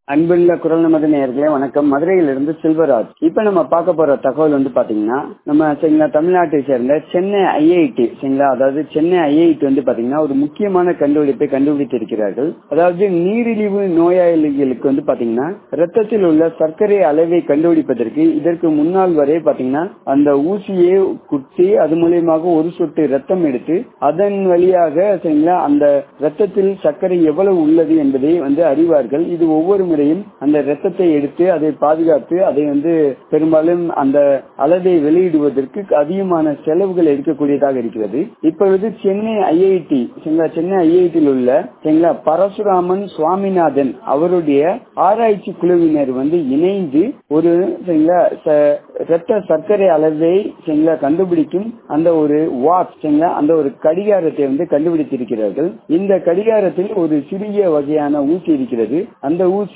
அன்புள்ள குரல் நமது நேயர்களே வணக்கம் மதுரையிலிருந்து செல்வராஜ் இப்ப நம்ம பார்க்க போற தகவல் வந்து பாத்தீங்கன்னா நம்ம சரிங்களா தமிழ்நாட்டை சேர்ந்த சென்னை ஐஐடி சரிங்களா அதாவது சென்னை ஐஐடி வந்து பாத்தீங்கன்னா ஒரு முக்கியமான கண்டுபிடிப்பை கண்டுபிடித்திருக்கிறார்கள் அதாவது நீரிழிவு நோயாளிகளுக்கு வந்து பாத்தீங்கன்னா ரத்தத்தில் உள்ள சர்க்கரை அளவை கண்டுபிடிப்பதற்கு இதற்கு முன்னால் வரை பாத்தீங்கன்னா அந்த ஊசியை குத்தி அது மூலியமாக ஒரு சொட்டு ரத்தம் எடுத்து அதன் வழியாக சரிங்களா அந்த ரத்தத்தில் சர்க்கரை எவ்வளவு உள்ளது என்பதை வந்து அறிவார்கள் இது ஒவ்வொரு முறையும் அந்த ரத்தத்தை எடுத்து அதை பாதுகாத்து அதை வந்து பெரும்பாலும் அந்த அளவை வெளியிடுவதற்கு அதிகமான செலவுகள் எடுக்கக்கூடியதாக இருக்கிறது இப்பொழுது சென்னை ஐஐடி சரிங்களா சென்னை ஐஐடியில் உள்ள சரிங்களா பரசுராமன் சுவாமிநாதன் அவருடைய ஆராய்ச்சி குழுவினர் வந்து இணைந்து ஒரு சரிங்களா ரத்த சர்க்கரை அளவை சரிங்களா கண்டுபிடிக்கும் அந்த ஒரு வாட்ச் சரிங்களா அந்த ஒரு கடிகாரத்தை வந்து கண்டுபிடித்திருக்கிறார்கள் இந்த கடிகாரத்தில் ஒரு சிறிய வகையான ஊசி இருக்கிறது அந்த ஊசி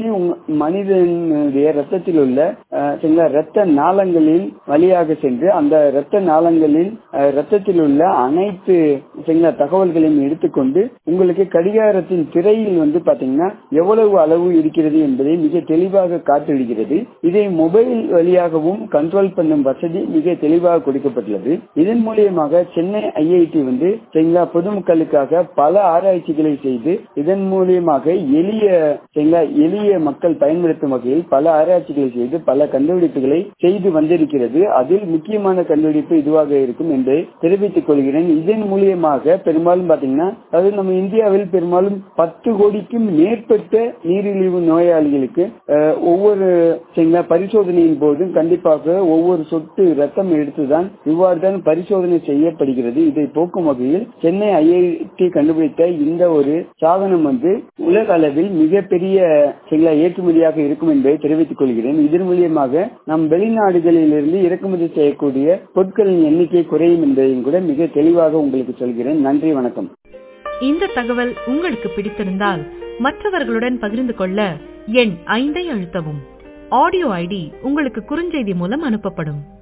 மனிதனுடைய ரத்தத்தில் உள்ள சரிங்களா ரத்த நாளங்களில் வழியாக சென்று அந்த ரத்த நாளங்களில் ரத்தத்தில் உள்ள அனைத்து சரிங்களா தகவல்களையும் எடுத்துக்கொண்டு உங்களுக்கு கடிகாரத்தின் திரையில் வந்து பாத்தீங்கன்னா எவ்வளவு அளவு இருக்கிறது என்பதை மிக தெளிவாக காட்டிவிடுகிறது இதை மொபைல் வழியாகவும் கண்ட்ரோல் பண்ணும் வசதி மிக தெளிவாக கொடுக்கப்பட்டுள்ளது இதன் மூலியமாக சென்னை ஐஐடி வந்து சரிங்களா பொதுமக்களுக்காக பல ஆராய்ச்சிகளை செய்து இதன் மூலியமாக எளிய சரிங்களா எளிய மக்கள் பயன்படுத்தும் வகையில் பல ஆராய்ச்சிகளை செய்து பல கண்டுபிடிப்புகளை செய்து வந்திருக்கிறது அதில் முக்கியமான கண்டுபிடிப்பு இதுவாக இருக்கும் என்று தெரிவித்துக் கொள்கிறேன் இதன் மூலியமாக பெரும்பாலும் பாத்தீங்கன்னா அதாவது நம்ம இந்தியாவில் பெரும்பாலும் பத்து கோடிக்கும் மேற்பட்ட நீரிழிவு நோயாளிகளுக்கு ஒவ்வொரு பரிசோதனையின் போதும் கண்டிப்பாக ஒவ்வொரு சொட்டு ரத்தம் எடுத்துதான் இவ்வாறு தான் பரிசோதனை செய்யப்படுகிறது இதை போக்கும் வகையில் சென்னை ஐஐடி கண்டுபிடித்த இந்த ஒரு சாதனம் வந்து உலக அளவில் மிகப்பெரிய ஏற்றுமதியாக இருக்கும் என்பதை தெரிவித்துக் கொள்கிறேன் இதன் மூலியமாக நம் வெளிநாடுகளிலிருந்து இறக்குமதி செய்யக்கூடிய பொருட்களின் எண்ணிக்கை குறையும் என்பதையும் கூட மிக தெளிவாக உங்களுக்கு சொல்கிறேன் நன்றி வணக்கம் இந்த தகவல் உங்களுக்கு பிடித்திருந்தால் மற்றவர்களுடன் பகிர்ந்து கொள்ள எண் ஐந்தை அழுத்தவும் ஆடியோ ஐடி உங்களுக்கு குறுஞ்செய்தி மூலம் அனுப்பப்படும்